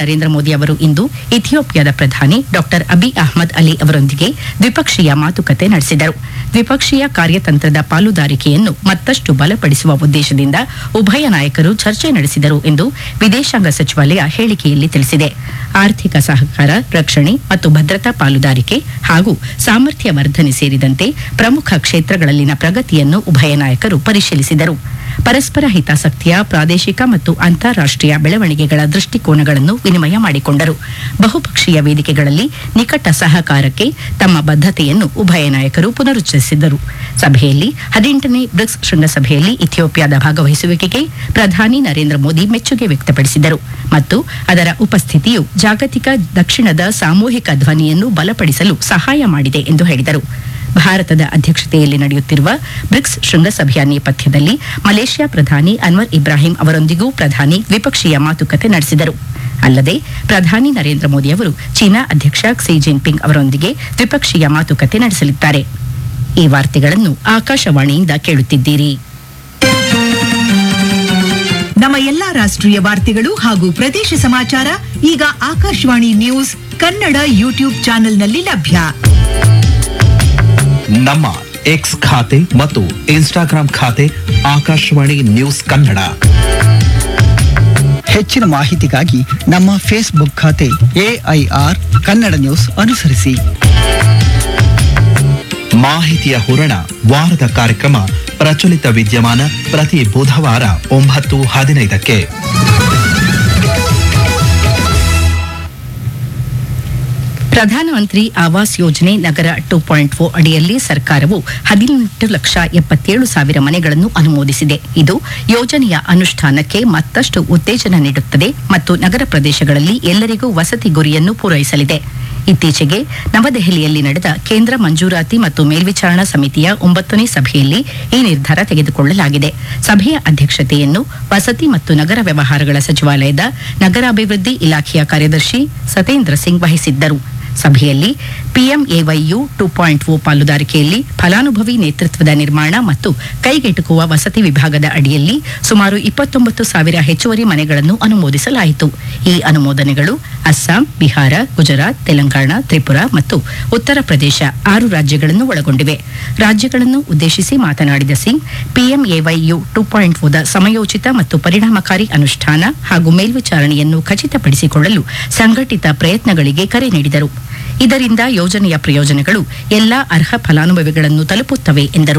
ನರೇಂದ್ರ ಮೋದಿ ಅವರು ಇಂದು ಇಥಿಯೋಪಿಯಾದ ಪ್ರಧಾನಿ ಡಾಕ್ಟರ್ ಅಬಿ ಅಹ್ಮದ್ ಅಲಿ ಅವರೊಂದಿಗೆ ದ್ವಿಪಕ್ಷೀಯ ಮಾತುಕತೆ ನಡೆಸಿದರು ದ್ವಿಪಕ್ಷೀಯ ಕಾರ್ಯತಂತ್ರದ ಪಾಲುದಾರಿಕೆಯನ್ನು ಮತ್ತಷ್ಟು ಬಲಪಡಿಸುವ ಉದ್ದೇಶದಿಂದ ಉಭಯ ನಾಯಕರು ಚರ್ಚೆ ನಡೆಸಿದರು ಎಂದು ವಿದೇಶಾಂಗ ಸಚಿವಾಲಯ ಹೇಳಿಕೆಯಲ್ಲಿ ತಿಳಿಸಿದೆ ಆರ್ಥಿಕ ಸಹಕಾರ ರಕ್ಷಣೆ ಮತ್ತು ಭದ್ರತಾ ಪಾಲುದಾರಿಕೆ ಹಾಗೂ ಸಾಮರ್ಥ್ಯ ವರ್ಧನೆ ಸೇರಿದಂತೆ ಪ್ರಮುಖ ಕ್ಷೇತ್ರಗಳಲ್ಲಿನ ಪ್ರಗತಿಯನ್ನು ಉಭಯ ನಾಯಕರು ಪರಿಶೀಲಿಸಿದರು ಪರಸ್ಪರ ಹಿತಾಸಕ್ತಿಯ ಪ್ರಾದೇಶಿಕ ಮತ್ತು ಅಂತಾರಾಷ್ಟೀಯ ಬೆಳವಣಿಗೆಗಳ ದೃಷ್ಟಿಕೋನಗಳನ್ನು ವಿನಿಮಯ ಮಾಡಿಕೊಂಡರು ಬಹುಪಕ್ಷೀಯ ವೇದಿಕೆಗಳಲ್ಲಿ ನಿಕಟ ಸಹಕಾರಕ್ಕೆ ತಮ್ಮ ಬದ್ಧತೆಯನ್ನು ಉಭಯ ನಾಯಕರು ಪುನರುಚ್ಚರಿಸಿದರು ಸಭೆಯಲ್ಲಿ ಹದಿನೆಂಟನೇ ಬ್ರಿಕ್ಸ್ ಶೃಂಗಸಭೆಯಲ್ಲಿ ಇಥಿಯೋಪಿಯಾದ ಭಾಗವಹಿಸುವಿಕೆಗೆ ಪ್ರಧಾನಿ ನರೇಂದ್ರ ಮೋದಿ ಮೆಚ್ಚುಗೆ ವ್ಯಕ್ತಪಡಿಸಿದರು ಮತ್ತು ಅದರ ಉಪಸ್ಥಿತಿಯು ಜಾಗತಿಕ ದಕ್ಷಿಣದ ಸಾಮೂಹಿಕ ಧ್ವನಿಯನ್ನು ಬಲಪಡಿಸಲು ಸಹಾಯ ಮಾಡಿದೆ ಎಂದು ಹೇಳಿದರು ಭಾರತದ ಅಧ್ಯಕ್ಷತೆಯಲ್ಲಿ ನಡೆಯುತ್ತಿರುವ ಬ್ರಿಕ್ಸ್ ಶೃಂಗಸಭೆಯ ನೇಪಥ್ಯದಲ್ಲಿ ಮಲೇಷ್ಯಾ ಪ್ರಧಾನಿ ಅನ್ವರ್ ಇಬ್ರಾಹಿಂ ಅವರೊಂದಿಗೂ ಪ್ರಧಾನಿ ದ್ವಿಪಕ್ಷೀಯ ಮಾತುಕತೆ ನಡೆಸಿದರು ಅಲ್ಲದೆ ಪ್ರಧಾನಿ ನರೇಂದ್ರ ಮೋದಿ ಅವರು ಚೀನಾ ಅಧ್ಯಕ್ಷ ಕ್ಸಿ ಜಿನ್ಪಿಂಗ್ ಅವರೊಂದಿಗೆ ದ್ವಿಪಕ್ಷೀಯ ಮಾತುಕತೆ ನಡೆಸಲಿದ್ದಾರೆ ಈ ವಾರ್ತೆಗಳನ್ನು ಆಕಾಶವಾಣಿಯಿಂದ ಕೇಳುತ್ತಿದ್ದೀರಿ ನಮ್ಮ ಎಲ್ಲಾ ರಾಷ್ಟ್ರೀಯ ವಾರ್ತೆಗಳು ಹಾಗೂ ಪ್ರದೇಶ ಸಮಾಚಾರ ಈಗ ಆಕಾಶವಾಣಿ ನ್ಯೂಸ್ ಕನ್ನಡ ಯೂಟ್ಯೂಬ್ ಚಾನೆಲ್ನಲ್ಲಿ ಲಭ್ಯ ನಮ್ಮ ಎಕ್ಸ್ ಖಾತೆ ಮತ್ತು ಇನ್ಸ್ಟಾಗ್ರಾಂ ಖಾತೆ ಆಕಾಶವಾಣಿ ನ್ಯೂಸ್ ಕನ್ನಡ ಹೆಚ್ಚಿನ ಮಾಹಿತಿಗಾಗಿ ನಮ್ಮ ಫೇಸ್ಬುಕ್ ಖಾತೆ ಎಐಆರ್ ಕನ್ನಡ ನ್ಯೂಸ್ ಅನುಸರಿಸಿ ಮಾಹಿತಿಯ ಹೂರಣ ವಾರದ ಕಾರ್ಯಕ್ರಮ ಪ್ರಚಲಿತ ವಿದ್ಯಮಾನ ಪ್ರತಿ ಬುಧವಾರ ಒಂಬತ್ತು ಹದಿನೈದಕ್ಕೆ ಪ್ರಧಾನಮಂತ್ರಿ ಆವಾಸ್ ಯೋಜನೆ ನಗರ ಟೂ ಪಾಯಿಂಟ್ ಫೋರ್ ಅಡಿಯಲ್ಲಿ ಸರ್ಕಾರವು ಹದಿನೆಂಟು ಲಕ್ಷ ಎಪ್ಪತ್ತೇಳು ಸಾವಿರ ಮನೆಗಳನ್ನು ಅನುಮೋದಿಸಿದೆ ಇದು ಯೋಜನೆಯ ಅನುಷ್ಠಾನಕ್ಕೆ ಮತ್ತಷ್ಟು ಉತ್ತೇಜನ ನೀಡುತ್ತದೆ ಮತ್ತು ನಗರ ಪ್ರದೇಶಗಳಲ್ಲಿ ಎಲ್ಲರಿಗೂ ವಸತಿ ಗುರಿಯನ್ನು ಪೂರೈಸಲಿದೆ ಇತ್ತೀಚೆಗೆ ನವದೆಹಲಿಯಲ್ಲಿ ನಡೆದ ಕೇಂದ್ರ ಮಂಜೂರಾತಿ ಮತ್ತು ಮೇಲ್ವಿಚಾರಣಾ ಸಮಿತಿಯ ಒಂಬತ್ತನೇ ಸಭೆಯಲ್ಲಿ ಈ ನಿರ್ಧಾರ ತೆಗೆದುಕೊಳ್ಳಲಾಗಿದೆ ಸಭೆಯ ಅಧ್ಯಕ್ಷತೆಯನ್ನು ವಸತಿ ಮತ್ತು ನಗರ ವ್ಯವಹಾರಗಳ ಸಚಿವಾಲಯದ ನಗರಾಭಿವೃದ್ಧಿ ಇಲಾಖೆಯ ಕಾರ್ಯದರ್ಶಿ ಸತೇಂದ್ರ ಸಿಂಗ್ ವಹಿಸಿದ್ದರು ಸಭೆಯಲ್ಲಿ ಪಿಎಂಎವೈಯು ಟೂ ಪಾಯಿಂಟ್ ಓ ಪಾಲುದಾರಿಕೆಯಲ್ಲಿ ಫಲಾನುಭವಿ ನೇತೃತ್ವದ ನಿರ್ಮಾಣ ಮತ್ತು ಕೈಗೆಟುಕುವ ವಸತಿ ವಿಭಾಗದ ಅಡಿಯಲ್ಲಿ ಸುಮಾರು ಇಪ್ಪತ್ತೊಂಬತ್ತು ಸಾವಿರ ಹೆಚ್ಚುವರಿ ಮನೆಗಳನ್ನು ಅನುಮೋದಿಸಲಾಯಿತು ಈ ಅನುಮೋದನೆಗಳು ಅಸ್ಸಾಂ ಬಿಹಾರ ಗುಜರಾತ್ ತೆಲಂಗಾಣ ತ್ರಿಪುರಾ ಮತ್ತು ಉತ್ತರ ಪ್ರದೇಶ ಆರು ರಾಜ್ಯಗಳನ್ನು ಒಳಗೊಂಡಿವೆ ರಾಜ್ಯಗಳನ್ನು ಉದ್ದೇಶಿಸಿ ಮಾತನಾಡಿದ ಸಿಂಗ್ ಪಿಎಂಎವೈಯು ಟೂ ಪಾಯಿಂಟ್ ಓದ ಸಮಯೋಚಿತ ಮತ್ತು ಪರಿಣಾಮಕಾರಿ ಅನುಷ್ಠಾನ ಹಾಗೂ ಮೇಲ್ವಿಚಾರಣೆಯನ್ನು ಖಚಿತಪಡಿಸಿಕೊಳ್ಳಲು ಸಂಘಟಿತ ಪ್ರಯತ್ನಗಳಿಗೆ ಕರೆ ನೀಡಿದರು ಇದರಿಂದ ಯೋಜನೆಯ ಪ್ರಯೋಜನಗಳು ಎಲ್ಲಾ ಅರ್ಹ ಫಲಾನುಭವಿಗಳನ್ನು ತಲುಪುತ್ತವೆ ಎಂದರು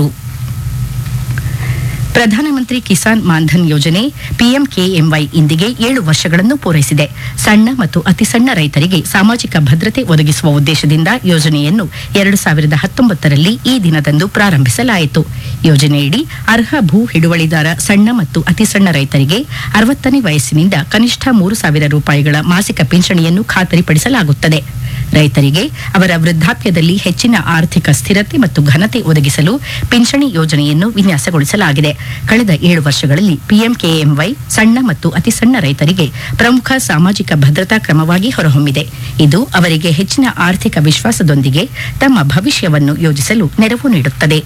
ಪ್ರಧಾನಮಂತ್ರಿ ಕಿಸಾನ್ ಮಾನ್ಧನ್ ಯೋಜನೆ ಪಿಎಂಕೆಎಂವೈ ಇಂದಿಗೆ ಏಳು ವರ್ಷಗಳನ್ನು ಪೂರೈಸಿದೆ ಸಣ್ಣ ಮತ್ತು ಅತಿಸಣ್ಣ ರೈತರಿಗೆ ಸಾಮಾಜಿಕ ಭದ್ರತೆ ಒದಗಿಸುವ ಉದ್ದೇಶದಿಂದ ಯೋಜನೆಯನ್ನು ಎರಡು ಸಾವಿರದ ಹತ್ತೊಂಬತ್ತರಲ್ಲಿ ಈ ದಿನದಂದು ಪ್ರಾರಂಭಿಸಲಾಯಿತು ಯೋಜನೆಯಡಿ ಅರ್ಹ ಭೂ ಹಿಡುವಳಿದಾರ ಸಣ್ಣ ಮತ್ತು ಅತಿಸಣ್ಣ ರೈತರಿಗೆ ಅರವತ್ತನೇ ವಯಸ್ಸಿನಿಂದ ಕನಿಷ್ಠ ಮೂರು ಸಾವಿರ ರೂಪಾಯಿಗಳ ಮಾಸಿಕ ಪಿಂಚಣಿಯನ್ನು ಖಾತರಿಪಡಿಸಲಾಗುತ್ತದೆ ರೈತರಿಗೆ ಅವರ ವೃದ್ಧಾಪ್ಯದಲ್ಲಿ ಹೆಚ್ಚಿನ ಆರ್ಥಿಕ ಸ್ಥಿರತೆ ಮತ್ತು ಘನತೆ ಒದಗಿಸಲು ಪಿಂಚಣಿ ಯೋಜನೆಯನ್ನು ವಿನ್ಯಾಸಗೊಳಿಸಲಾಗಿದೆ ಕಳೆದ ಏಳು ವರ್ಷಗಳಲ್ಲಿ ಪಿಎಂಕೆಎಂವೈ ಸಣ್ಣ ಮತ್ತು ಅತಿಸಣ್ಣ ರೈತರಿಗೆ ಪ್ರಮುಖ ಸಾಮಾಜಿಕ ಭದ್ರತಾ ಕ್ರಮವಾಗಿ ಹೊರಹೊಮ್ಮಿದೆ ಇದು ಅವರಿಗೆ ಹೆಚ್ಚಿನ ಆರ್ಥಿಕ ವಿಶ್ವಾಸದೊಂದಿಗೆ ತಮ್ಮ ಭವಿಷ್ಯವನ್ನು ಯೋಜಿಸಲು ನೆರವು ನೀಡುತ್ತದೆ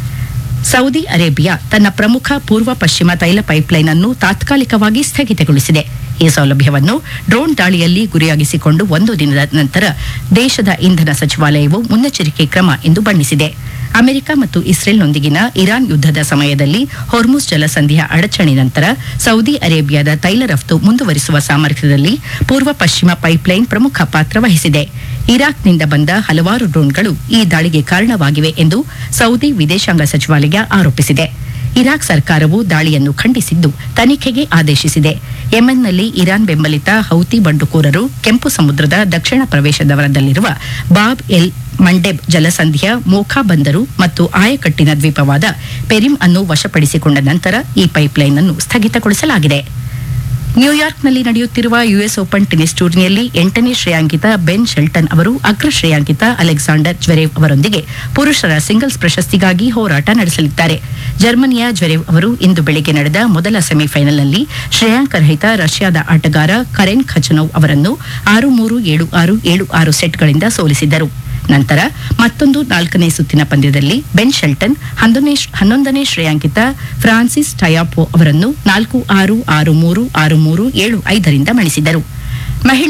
ಸೌದಿ ಅರೇಬಿಯಾ ತನ್ನ ಪ್ರಮುಖ ಪೂರ್ವ ಪಶ್ಚಿಮ ತೈಲ ಪೈಪ್ಲೈನ್ ಅನ್ನು ತಾತ್ಕಾಲಿಕವಾಗಿ ಸ್ಥಗಿತಗೊಳಿಸಿದೆ ಈ ಸೌಲಭ್ಯವನ್ನು ಡ್ರೋನ್ ದಾಳಿಯಲ್ಲಿ ಗುರಿಯಾಗಿಸಿಕೊಂಡು ಒಂದು ದಿನದ ನಂತರ ದೇಶದ ಇಂಧನ ಸಚಿವಾಲಯವು ಮುನ್ನೆಚ್ಚರಿಕೆ ಕ್ರಮ ಎಂದು ಬಣ್ಣಿಸಿದೆ ಅಮೆರಿಕ ಮತ್ತು ಇಸ್ರೇಲ್ನೊಂದಿಗಿನ ಇರಾನ್ ಯುದ್ಧದ ಸಮಯದಲ್ಲಿ ಹೊರ್ಮುಸ್ ಜಲಸಂಧಿಯ ಅಡಚಣೆ ನಂತರ ಸೌದಿ ಅರೇಬಿಯಾದ ತೈಲ ರಫ್ತು ಮುಂದುವರಿಸುವ ಸಾಮರ್ಥ್ಯದಲ್ಲಿ ಪೂರ್ವ ಪಶ್ಚಿಮ ಪೈಪ್ಲೈನ್ ಪ್ರಮುಖ ಪಾತ್ರ ವಹಿಸಿದೆ ಇರಾಕ್ನಿಂದ ಬಂದ ಹಲವಾರು ಡ್ರೋನ್ಗಳು ಈ ದಾಳಿಗೆ ಕಾರಣವಾಗಿವೆ ಎಂದು ಸೌದಿ ವಿದೇಶಾಂಗ ಸಚಿವಾಲಯ ಆರೋಪಿಸಿದೆ ಇರಾಕ್ ಸರ್ಕಾರವು ದಾಳಿಯನ್ನು ಖಂಡಿಸಿದ್ದು ತನಿಖೆಗೆ ಆದೇಶಿಸಿದೆ ಯೆಮೆನ್ನಲ್ಲಿ ಇರಾನ್ ಬೆಂಬಲಿತ ಹೌತಿ ಬಂಡುಕೋರರು ಕೆಂಪು ಸಮುದ್ರದ ದಕ್ಷಿಣ ಪ್ರವೇಶದವರದಲ್ಲಿರುವ ಬಾಬ್ ಎಲ್ ಮಂಡೆಬ್ ಜಲಸಂಧಿಯ ಮೋಖಾ ಬಂದರು ಮತ್ತು ಆಯಕಟ್ಟಿನ ದ್ವೀಪವಾದ ಪೆರಿಮ್ ಅನ್ನು ವಶಪಡಿಸಿಕೊಂಡ ನಂತರ ಈ ಪೈಪ್ಲೈನ್ ಅನ್ನು ಸ್ಥಗಿತಗೊಳಿಸಲಾಗಿದೆ ನ್ಯೂಯಾರ್ಕ್ನಲ್ಲಿ ನಡೆಯುತ್ತಿರುವ ಯುಎಸ್ ಓಪನ್ ಟೆನಿಸ್ ಟೂರ್ನಿಯಲ್ಲಿ ಎಂಟನೇ ಶ್ರೇಯಾಂಕಿತ ಬೆನ್ ಶೆಲ್ಟನ್ ಅವರು ಅಗ್ರ ಶ್ರೇಯಾಂಕಿತ ಅಲೆಕ್ಸಾಂಡರ್ ಜ್ವೆರೇವ್ ಅವರೊಂದಿಗೆ ಪುರುಷರ ಸಿಂಗಲ್ಸ್ ಪ್ರಶಸ್ತಿಗಾಗಿ ಹೋರಾಟ ನಡೆಸಲಿದ್ದಾರೆ ಜರ್ಮನಿಯ ಜ್ವೆರೇವ್ ಅವರು ಇಂದು ಬೆಳಿಗ್ಗೆ ನಡೆದ ಮೊದಲ ಸೆಮಿಫೈನಲ್ನಲ್ಲಿ ಶ್ರೇಯಾಂಕ ರಹಿತ ರಷ್ಯಾದ ಆಟಗಾರ ಕರೆನ್ ಖಚನೋವ್ ಅವರನ್ನು ಆರು ಮೂರು ಏಳು ಆರು ಏಳು ಆರು ಸೆಟ್ಗಳಿಂದ ಸೋಲಿಸಿದರು ನಂತರ ಮತ್ತೊಂದು ನಾಲ್ಕನೇ ಸುತ್ತಿನ ಪಂದ್ಯದಲ್ಲಿ ಬೆನ್ ಶೆಲ್ಟನ್ ಹನ್ನೊಂದನೇ ಹನ್ನೊಂದನೇ ಶ್ರೇಯಾಂಕಿತ ಫ್ರಾನ್ಸಿಸ್ ಟಯಾಪೋ ಅವರನ್ನು ನಾಲ್ಕು ಆರು ಆರು ಮೂರು ಆರು ಮೂರು ಏಳು ಐದರಿಂದ ಮಣಿಸಿದರು ಮಹಿಳೆ